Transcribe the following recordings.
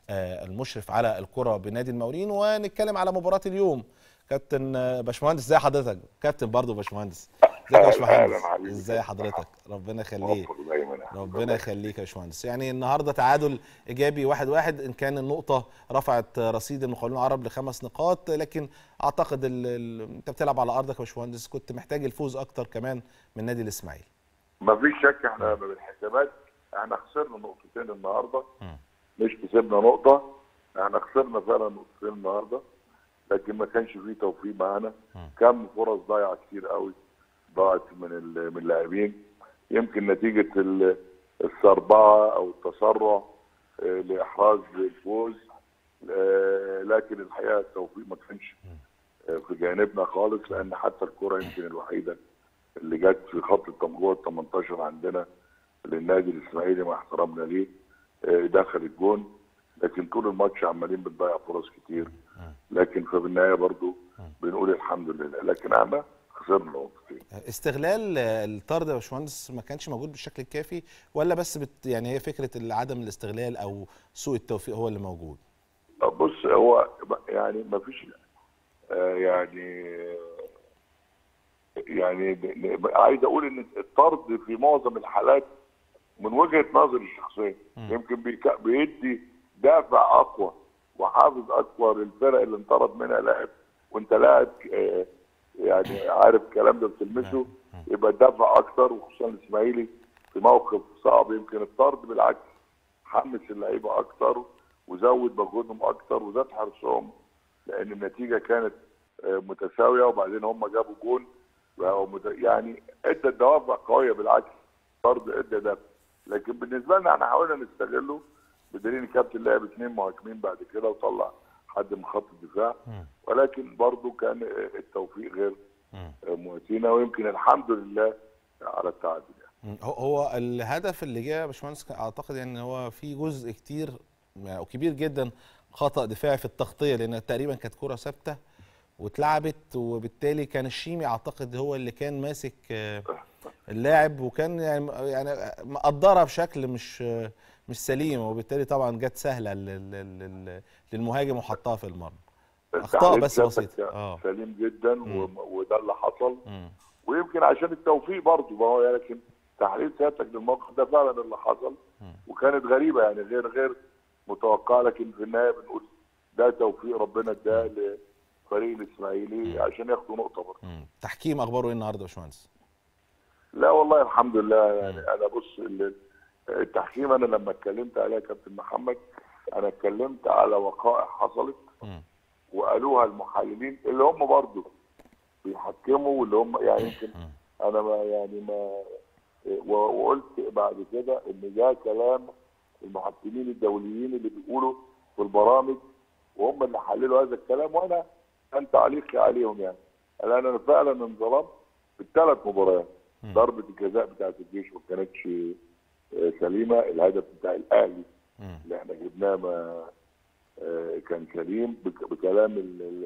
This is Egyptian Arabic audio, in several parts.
المشرف على الكره بنادي المقاولين ونتكلم على مباراه اليوم كابتن باشمهندس ازي حضرتك كابتن برضه باشمهندس ازيك يا باشمهندس ازي حضرتك ربنا يخليك ربنا يخليك يا باشمهندس يعني النهارده تعادل ايجابي واحد واحد ان كان النقطه رفعت رصيد المقاولين العرب لخمس نقاط لكن اعتقد ال ال انت بتلعب على ارضك يا باشمهندس كنت محتاج الفوز اكتر كمان من نادي الاسماعيلي ما فيش شك احنا بالحسابات احنا خسرنا نقطتين النهارده مش كسبنا نقطه احنا خسرنا فعلا نقطتين النهارده لكن ما كانش فيه توفيق معانا كم فرص ضايعه كتير قوي ضاعت من من اللاعبين يمكن نتيجه السربعه او التسرع لاحراز الفوز لكن الحقيقه التوفيق ما كانش في جانبنا خالص لان حتى الكره يمكن الوحيده اللي جت في خط جوه ال 18 عندنا للنادي الاسماعيلي مع احترامنا ليه دخل الجون لكن طول الماتش عمالين بنضيع فرص كتير لكن في النهايه برضو بنقول الحمد لله لكن احنا خسرنا نقطتين استغلال الطرد يا باشمهندس ما كانش موجود بالشكل الكافي ولا بس بت يعني هي فكره عدم الاستغلال او سوء التوفيق هو اللي موجود؟ بص هو يعني ما فيش يعني يعني عايز اقول ان الطرد في معظم الحالات من وجهه نظري الشخصيه يمكن بيدي دافع اقوى وحافز اكبر للفرق اللي انطرد منها لاعب وانت لاعب يعني عارف الكلام ده بتلمسه يبقى الدفع اكتر وخصوصا الاسماعيلي في موقف صعب يمكن الطرد بالعكس حمس اللعيبه اكتر وزود مجهودهم اكتر وزاد حرصهم لان النتيجه كانت متساويه وبعدين هم جابوا جون يعني ادى دوافع قويه بالعكس برضه ادى دفع لكن بالنسبه لنا احنا حاولنا نستغله بدليل الكابتن لعب اثنين مهاجمين بعد كده وطلع حد من خط الدفاع ولكن برضه كان التوفيق غير مواتينا ويمكن الحمد لله على التعادل يعني. هو الهدف اللي جه يا باشمهندس اعتقد يعني هو في جزء كتير او كبير جدا خطا دفاعي في التغطيه لان تقريبا كانت كره ثابته واتلعبت وبالتالي كان الشيمي اعتقد هو اللي كان ماسك اللاعب وكان يعني يعني مقدرها بشكل مش مش سليم وبالتالي طبعا جت سهله للمهاجم وحطها في المرمى اخطاء بس بسيطه اه سليم جدا وده اللي حصل م. ويمكن عشان التوفيق برضه ما هو لكن تحليل سيادتك للموقف ده فعلا اللي حصل م. وكانت غريبه يعني غير غير متوقعه لكن في النهايه بنقول ده توفيق ربنا اداه لفريق الاسماعيلي عشان ياخدوا نقطه برضه تحكيم اخباره ايه النهارده يا باشمهندس؟ لا والله الحمد لله يعني م. انا بص التحكيم انا لما اتكلمت عليها كابتن محمد انا اتكلمت على وقائع حصلت م. وقالوها المحللين اللي هم برضه بيحكموا واللي هم يعني يمكن انا ما يعني ما وقلت بعد كده ان ده كلام المحكمين الدوليين اللي بيقولوا في البرامج وهم اللي حللوا هذا الكلام وانا كان تعليقي عليهم يعني لان انا فعلا انظلمت في الثلاث مباريات ضربه الجزاء بتاعت الجيش ما كانتش سليمه الهدف بتاع الاهلي اللي احنا جبناه ما كان سليم بكلام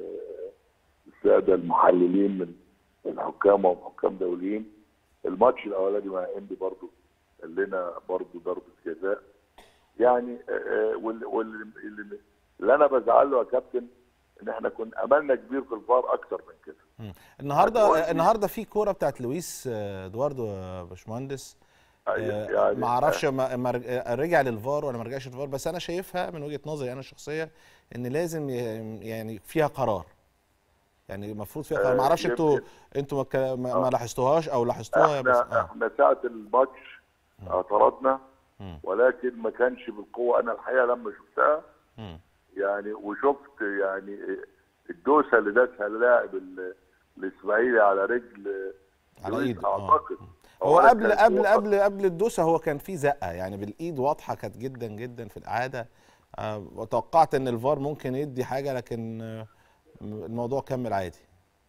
الساده المحللين من الحكام وحكام دوليين الماتش الاولاني مع انبي برضو قال لنا برضو ضربه جزاء يعني واللي اللي انا بزعل له يا كابتن ان احنا كنا املنا كبير في الفار اكتر من كده النهارده النهارده في كوره بتاعت لويس ادواردو يا باشمهندس يعني ما اعرفش ما رجع للفار ولا ما رجعش للفار بس انا شايفها من وجهه نظري انا الشخصيه ان لازم يعني فيها قرار يعني المفروض فيها قرار ما اعرفش انتوا انتوا ما, ما لاحظتوهاش او لاحظتوها احنا بس آه. احنا ساعه الماتش اعترضنا ولكن ما كانش بالقوه انا الحقيقه لما شفتها يعني وشفت يعني الدوسه اللي داسها اللاعب الاسماعيلي على رجل على ايد اعتقد هو قبل قبل قبل قبل الدوسه هو كان في زقه يعني بالايد واضحه كانت جدا جدا في العاده أه وتوقعت ان الفار ممكن يدي حاجه لكن الموضوع كمل عادي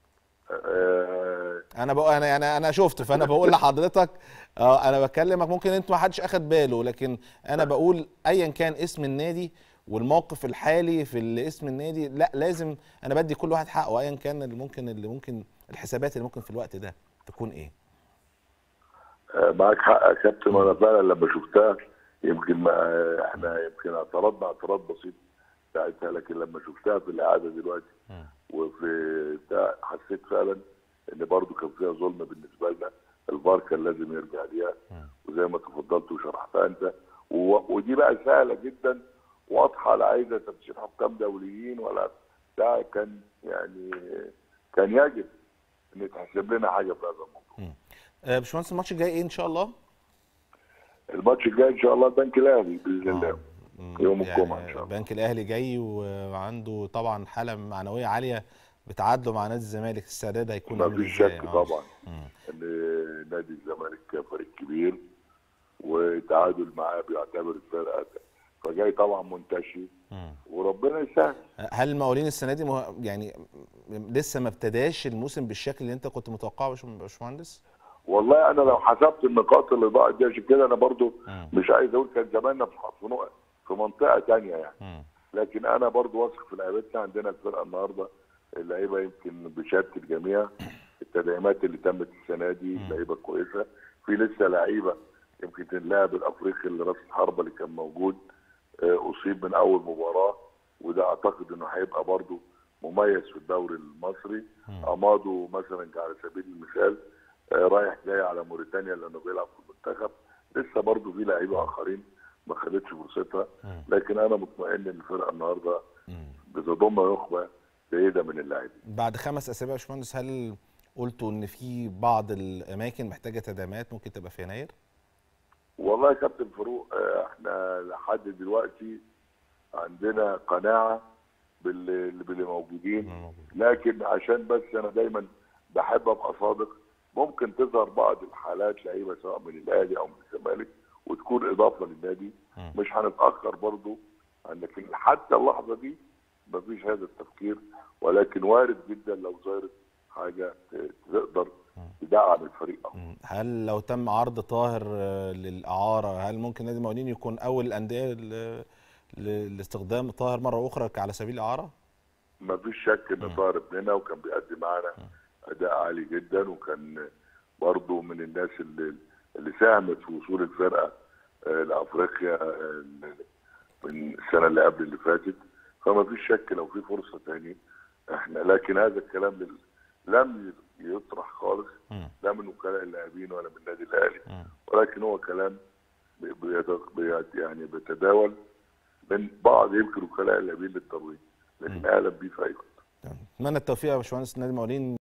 أه انا بقول انا يعني انا شفت فانا بقول لحضرتك اه انا بكلمك ممكن انت ما حدش اخد باله لكن انا بقول ايا كان اسم النادي والموقف الحالي في اسم النادي لا لازم انا بدي كل واحد حقه ايا كان اللي ممكن اللي ممكن الحسابات اللي ممكن في الوقت ده تكون ايه معاك حق يا كابتن وانا فعلا لما شفتها يمكن ما احنا يمكن اعترضنا اعتراض بسيط ساعتها لكن لما شفتها في الاعاده دلوقتي وفي ده حسيت فعلا ان برضو كان فيها ظلم بالنسبه لنا الفار كان لازم يرجع ليها وزي ما تفضلت وشرحتها انت و- ودي بقى سهله جدا واضحه لا عايزه تمشي حكام دوليين ولا ده كان يعني كان يجب ان يتحسب لنا حاجه في هذا الموضوع. آه، باشمهندس الماتش الجاي ايه ان شاء الله؟ الماتش الجاي ان شاء الله البنك الاهلي باذن الله مم. يوم يعني الجمعه ان شاء الله. البنك الاهلي جاي وعنده طبعا حاله معنويه عاليه بتعادله مع نادي الزمالك السداد هيكون ما عامل فيش ازاي؟ شك آه. طبعا مم. ان نادي الزمالك فريق كبير وتعادل معاه بيعتبر الفرقه فجاي طبعا منتشي مم. وربنا يسهل هل المقاولين السنه دي مه... يعني لسه ما ابتداش الموسم بالشكل اللي انت كنت متوقعه يا باش- باشمهندس؟ والله انا لو حسبت النقاط اللي ضاعت دي عشان كده انا برضو مم. مش عايز اقول كان زماننا في في نقط- في منطقه تانية يعني مم. لكن انا برضو واثق في لعيبتنا عندنا الفرقه النهارده اللعيبه يمكن بشهاده الجميع التدعيمات اللي تمت السنه دي لعيبه كويسه في لسه لعيبه يمكن اللاعب الافريقي اللي راس الحربه اللي كان موجود آه، اصيب من اول مباراه وده اعتقد انه هيبقى برضو مميز في الدوري المصري امادو مثلا على سبيل المثال آه، رايح جاي على موريتانيا لانه بيلعب في المنتخب لسه برضو في لعيبه اخرين ما خدتش فرصتها لكن انا مطمئن ان الفرقه النهارده بتضم نخبه جيده من اللاعبين بعد خمس اسابيع يا باشمهندس هل قلتوا ان في بعض الاماكن محتاجه تدعيمات ممكن تبقى في يناير؟ والله يا كابتن فاروق آه، احنا لحد دلوقتي عندنا قناعه باللي باللي موجودين لكن عشان بس انا دايما بحب ابقى صادق ممكن تظهر بعض الحالات لعيبه سواء من الاهلي او من الزمالك وتكون اضافه للنادي مش هنتاخر برضو لكن حتى اللحظه دي مفيش هذا التفكير ولكن وارد جدا لو ظهرت حاجه ت- تقدر تدعم الفريق أكتر. مم. هل لو تم عرض طاهر آه، للاعاره هل ممكن نادي المقاولين يكون اول الانديه ل- ل- لاستخدام طاهر مره اخرى على سبيل الاعاره؟ ما فيش شك ان طاهر ابننا وكان بيقدم معانا اداء عالي جدا وكان برضه من الناس اللي اللي ساهمت في وصول الفرقه آه، لافريقيا آه، من السنه اللي قبل اللي فاتت فما فيش شك لو في فرصه تاني احنا لكن هذا الكلام لل- لم يطرح خالص مم. لا من وكلاء اللاعبين ولا من النادي الاهلي مم. ولكن هو كلام بي- بيت- بيت- يعني بيتداول من بعض يمكن وكلاء اللاعبين للترويج لكن اعلم بيه في اي وقت اتمنى التوفيق يا باشمهندس نادي المقاولين